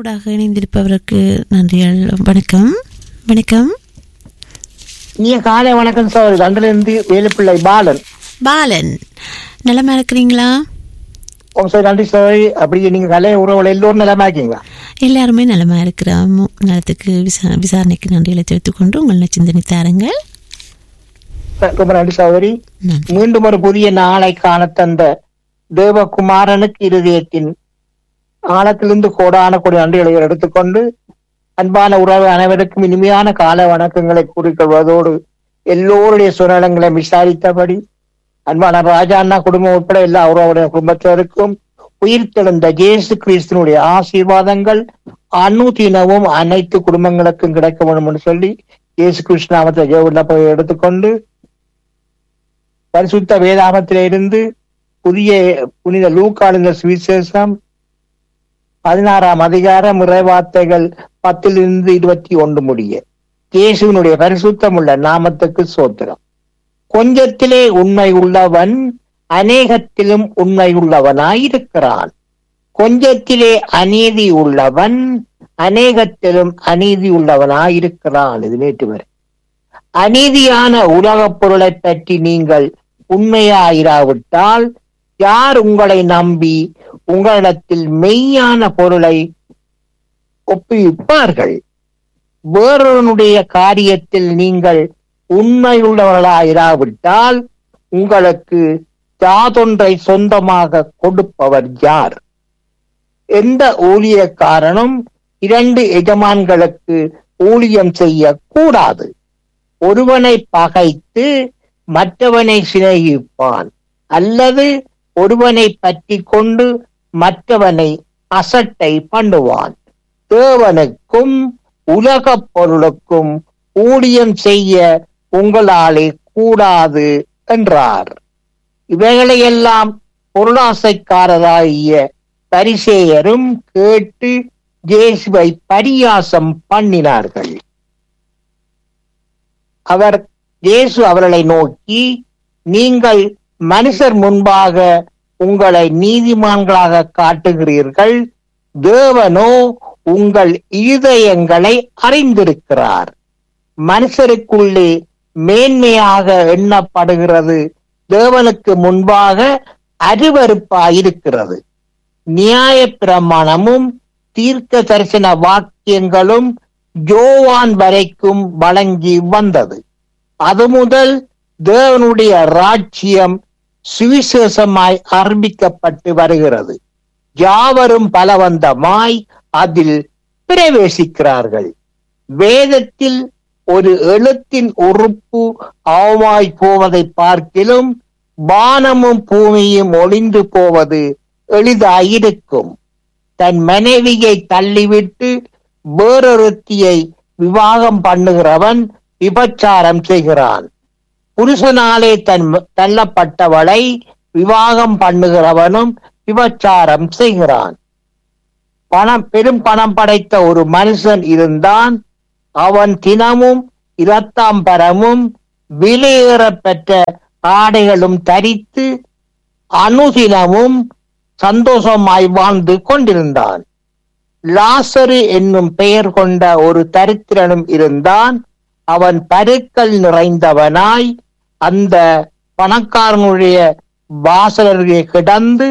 ஊடாக இணைந்திருப்பவருக்கு நன்றிகள் வணக்கம் வணக்கம் நீங்க காலை வணக்கம் சார் லண்டன்ல இருந்து வேலுப்பிள்ளை பாலன் பாலன் நலமா இருக்கிறீங்களா உங்க சார் நன்றி சார் அப்படி நீங்க கலை உறவுகள் எல்லோரும் நிலமா இருக்கீங்களா எல்லாருமே நலமா இருக்கிறோம் நலத்துக்கு விசா விசாரணைக்கு நன்றிகளை தெரிவித்துக் கொண்டு உங்கள் சிந்தனை தாருங்கள் ரொம்ப நன்றி சகோதரி நன்றி மீண்டும் ஒரு புதிய நாளை காண தந்த தேவகுமாரனுக்கு இருதயத்தின் ஆழத்திலிருந்து கோடான கொடி நன்றிகளை எடுத்துக்கொண்டு அன்பான உறவு அனைவருக்கும் இனிமையான கால வணக்கங்களை கூறிக்கொள்வதோடு எல்லோருடைய சுரணங்களை விசாரித்தபடி அன்பான ராஜா அண்ணா குடும்பம் உட்பட எல்லா உறவுடைய குடும்பத்தினருக்கும் உயிர் தெழுந்த ஜேசு கிறிஸ்தனுடைய ஆசீர்வாதங்கள் அனுதினமும் அனைத்து குடும்பங்களுக்கும் கிடைக்க வேண்டும் என்று சொல்லி இயேசு கிருஷ்ணாமத்தை ஜெயவுள்ள போய் எடுத்துக்கொண்டு பரிசுத்த வேதாகத்திலே இருந்து புதிய புனித லூக்காளுங்க சுவிசேஷம் பதினாறாம் அதிகாரம் இறைவார்த்தைகள் பத்திலிருந்து இருபத்தி ஒன்று முடிய இயேசுவினுடைய பரிசுத்தம் உள்ள நாமத்துக்கு சோத்திரம் கொஞ்சத்திலே உண்மை உள்ளவன் அநேகத்திலும் உண்மை உள்ளவனாயிருக்கிறான் கொஞ்சத்திலே அநீதி உள்ளவன் அநேகத்திலும் அநீதி உள்ளவனாயிருக்கிறான் இது நேற்று வரை அநீதியான உலகப் பொருளை பற்றி நீங்கள் உண்மையாயிராவிட்டால் யார் உங்களை நம்பி உங்களிடத்தில் மெய்யான பொருளை ஒப்புவிப்பார்கள் வேறொருடைய காரியத்தில் நீங்கள் உண்மையுள்ளவர்களாயிராவிட்டால் உங்களுக்கு யாதொன்றை சொந்தமாக கொடுப்பவர் யார் எந்த ஊழியக்காரனும் இரண்டு எஜமான்களுக்கு ஊழியம் செய்ய கூடாது ஒருவனை பகைத்து மற்றவனை சிநேகிப்பான் அல்லது ஒருவனை பற்றி கொண்டு மற்றவனை அசட்டை பண்ணுவான் தேவனுக்கும் உலகப் பொருளுக்கும் ஊழியம் செய்ய உங்களாலே கூடாது என்றார் இவைகளையெல்லாம் பொருளாசைக்காரராகிய பரிசேயரும் கேட்டு ஜேசுவை பரியாசம் பண்ணினார்கள் அவர் இயேசு அவர்களை நோக்கி நீங்கள் மனுஷர் முன்பாக உங்களை நீதிமான்களாக காட்டுகிறீர்கள் தேவனோ உங்கள் இருதயங்களை அறிந்திருக்கிறார் மனுஷருக்குள்ளே மேன்மையாக எண்ணப்படுகிறது தேவனுக்கு முன்பாக அருவருப்பாயிருக்கிறது நியாய பிரமாணமும் தீர்க்க தரிசன வாக்கியங்களும் ஜோவான் வரைக்கும் வழங்கி வந்தது அது முதல் தேவனுடைய ராஜ்யம் சுவிசேஷமாய் ஆரம்பிக்கப்பட்டு வருகிறது யாவரும் பலவந்தமாய் அதில் பிரவேசிக்கிறார்கள் வேதத்தில் ஒரு எழுத்தின் உறுப்பு அவமாய் போவதை பார்க்கிலும் வானமும் பூமியும் ஒளிந்து போவது எளிதாயிருக்கும் தன் மனைவியை தள்ளிவிட்டு வேறொருத்தியை விவாகம் பண்ணுகிறவன் விபச்சாரம் செய்கிறான் புருஷனாலே தன் தள்ளப்பட்டவளை விவாகம் பண்ணுகிறவனும் விபச்சாரம் செய்கிறான் பணம் பெரும் பணம் படைத்த ஒரு மனுஷன் இருந்தான் அவன் தினமும் இரத்தாம்பரமும் விலையேற பெற்ற ஆடைகளும் தரித்து அனுதினமும் சந்தோஷமாய் வாழ்ந்து கொண்டிருந்தான் லாசரு என்னும் பெயர் கொண்ட ஒரு தரித்திரனும் இருந்தான் அவன் பருக்கள் நிறைந்தவனாய் அந்த பணக்காரனுடைய வாசலருகே கிடந்து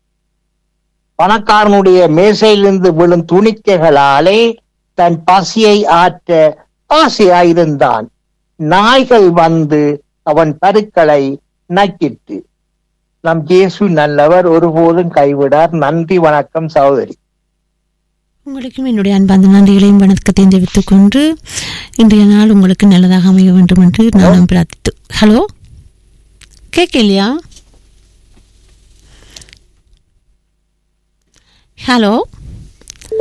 பணக்காரனுடைய மேசையிலிருந்து விழும் துணிக்கைகளாலே தன் பசியை ஆற்ற ஆசையாயிருந்தான் நாய்கள் வந்து அவன் பருக்களை நக்கிட்டு நம் இயேசு நல்லவர் ஒருபோதும் கைவிடார் நன்றி வணக்கம் சகோதரி உங்களுக்கும் என்னுடைய அன்பார்ந்த நன்றிகளையும் வணக்கத்தையும் தெரிவித்துக் கொண்டு இன்றைய நாள் உங்களுக்கு நல்லதாக அமைய வேண்டும் என்று நானும் பிரார்த்தித்து ஹலோ கேட்கலையா ஹலோ